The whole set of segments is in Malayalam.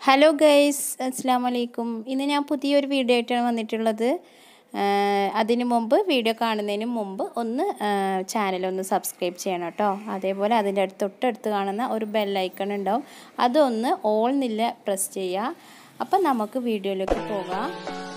ഹലോ ഗൈസ് അസ്സാം വലൈക്കും ഇന്ന് ഞാൻ പുതിയൊരു വീഡിയോ ആയിട്ടാണ് വന്നിട്ടുള്ളത് അതിനു മുമ്പ് വീഡിയോ കാണുന്നതിന് മുമ്പ് ഒന്ന് ചാനലൊന്ന് സബ്സ്ക്രൈബ് ചെയ്യണം കേട്ടോ അതേപോലെ അതിൻ്റെ അടുത്ത് തൊട്ടടുത്ത് കാണുന്ന ഒരു ബെല്ലൈക്കൺ ഉണ്ടാവും അതൊന്ന് ഓൾ നില്ല പ്രസ് ചെയ്യുക അപ്പം നമുക്ക് വീഡിയോയിലേക്ക് പോകാം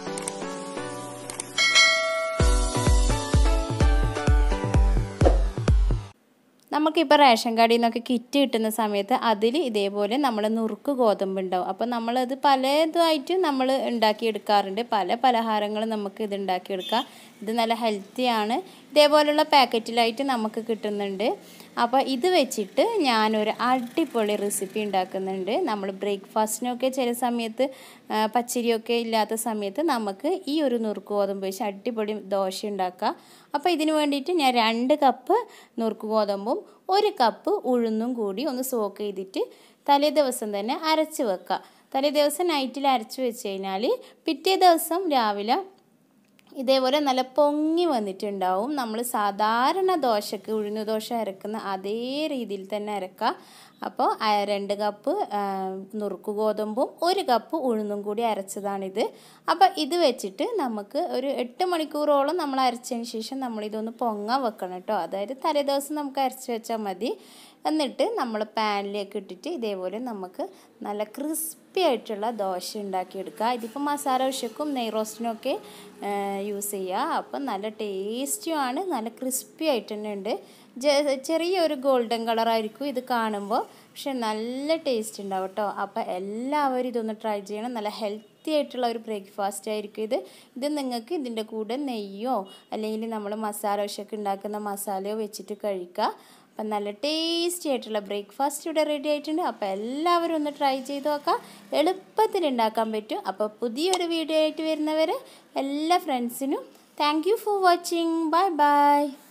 നമുക്കിപ്പോൾ റേഷൻ കടയിൽ നിന്നൊക്കെ കിറ്റ് കിട്ടുന്ന സമയത്ത് അതിൽ ഇതേപോലെ നമ്മൾ നുറുക്ക് ഗോതമ്പ് ഉണ്ടാവും അപ്പോൾ നമ്മളത് പലതുമായിട്ട് നമ്മൾ ഉണ്ടാക്കിയെടുക്കാറുണ്ട് പല പലഹാരങ്ങളും നമുക്ക് ഇത് ഉണ്ടാക്കിയെടുക്കാം ഇത് നല്ല ഹെൽത്തിയാണ് ഇതേപോലുള്ള പാക്കറ്റിലായിട്ട് നമുക്ക് കിട്ടുന്നുണ്ട് അപ്പോൾ ഇത് വെച്ചിട്ട് ഞാനൊരു അടിപൊളി റെസിപ്പി ഉണ്ടാക്കുന്നുണ്ട് നമ്മൾ ബ്രേക്ക്ഫാസ്റ്റിനൊക്കെ ചില സമയത്ത് പച്ചരിയൊക്കെ ഇല്ലാത്ത സമയത്ത് നമുക്ക് ഈ ഒരു നുറുക്ക് ഗോതമ്പ് വെച്ച് അടിപൊളി ദോശ ഉണ്ടാക്കാം അപ്പോൾ ഇതിന് വേണ്ടിയിട്ട് ഞാൻ രണ്ട് കപ്പ് നുറുക്ക് ഗോതമ്പും ഒരു കപ്പ് ഉഴുന്നും കൂടി ഒന്ന് സോക്ക് ചെയ്തിട്ട് തലേ ദിവസം തന്നെ അരച്ച് വെക്കുക തലേ ദിവസം നൈറ്റിൽ അരച്ച് വെച്ച് കഴിഞ്ഞാൽ പിറ്റേ ദിവസം രാവിലെ ഇതേപോലെ നല്ല പൊങ്ങി വന്നിട്ടുണ്ടാവും നമ്മൾ സാധാരണ ദോശക്ക് ഉഴുന്ന് ദോശ അരക്കുന്ന അതേ രീതിയിൽ തന്നെ അരക്കുക അപ്പോൾ രണ്ട് കപ്പ് നുറുക്ക് ഗോതമ്പും ഒരു കപ്പ് ഉഴുന്നും കൂടി അരച്ചതാണിത് അപ്പോൾ ഇത് വെച്ചിട്ട് നമുക്ക് ഒരു എട്ട് മണിക്കൂറോളം നമ്മൾ അരച്ചതിന് ശേഷം നമ്മളിതൊന്ന് പൊങ്ങാൻ വെക്കണം കേട്ടോ അതായത് തലേ ദിവസം നമുക്ക് അരച്ച് വെച്ചാൽ മതി എന്നിട്ട് നമ്മൾ പാനിലേക്ക് ഇട്ടിട്ട് ഇതേപോലെ നമുക്ക് നല്ല ക്രിസ്പി ആയിട്ടുള്ള ദോശ ഉണ്ടാക്കിയെടുക്കുക ഇതിപ്പോൾ മസാല വിഷക്കും നെയ് റോസ്റ്റിനും ഒക്കെ യൂസ് ചെയ്യുക അപ്പം നല്ല ടേസ്റ്റിയുമാണ് നല്ല ക്രിസ്പി ആയിട്ട് തന്നെ ഉണ്ട് ചെറിയൊരു ഗോൾഡൻ കളറായിരിക്കും ഇത് കാണുമ്പോൾ പക്ഷെ നല്ല ടേസ്റ്റ് ഉണ്ടാവും കേട്ടോ അപ്പോൾ എല്ലാവരും ഇതൊന്ന് ട്രൈ ചെയ്യണം നല്ല ഹെൽത്തി ആയിട്ടുള്ള ഒരു ബ്രേക്ക്ഫാസ്റ്റ് ആയിരിക്കും ഇത് ഇത് നിങ്ങൾക്ക് ഇതിൻ്റെ കൂടെ നെയ്യോ അല്ലെങ്കിൽ നമ്മൾ മസാല വിഷയൊക്കെ ഉണ്ടാക്കുന്ന മസാലയോ വെച്ചിട്ട് കഴിക്കുക അപ്പം നല്ല ടേസ്റ്റി ആയിട്ടുള്ള ബ്രേക്ക്ഫാസ്റ്റ് ഇവിടെ റെഡി ആയിട്ടുണ്ട് അപ്പോൾ എല്ലാവരും ഒന്ന് ട്രൈ ചെയ്ത് നോക്കാം എളുപ്പത്തിൽ ഉണ്ടാക്കാൻ പറ്റും അപ്പോൾ പുതിയൊരു വീഡിയോ ആയിട്ട് വരുന്നവരെ എല്ലാ ഫ്രണ്ട്സിനും thank you for watching bye by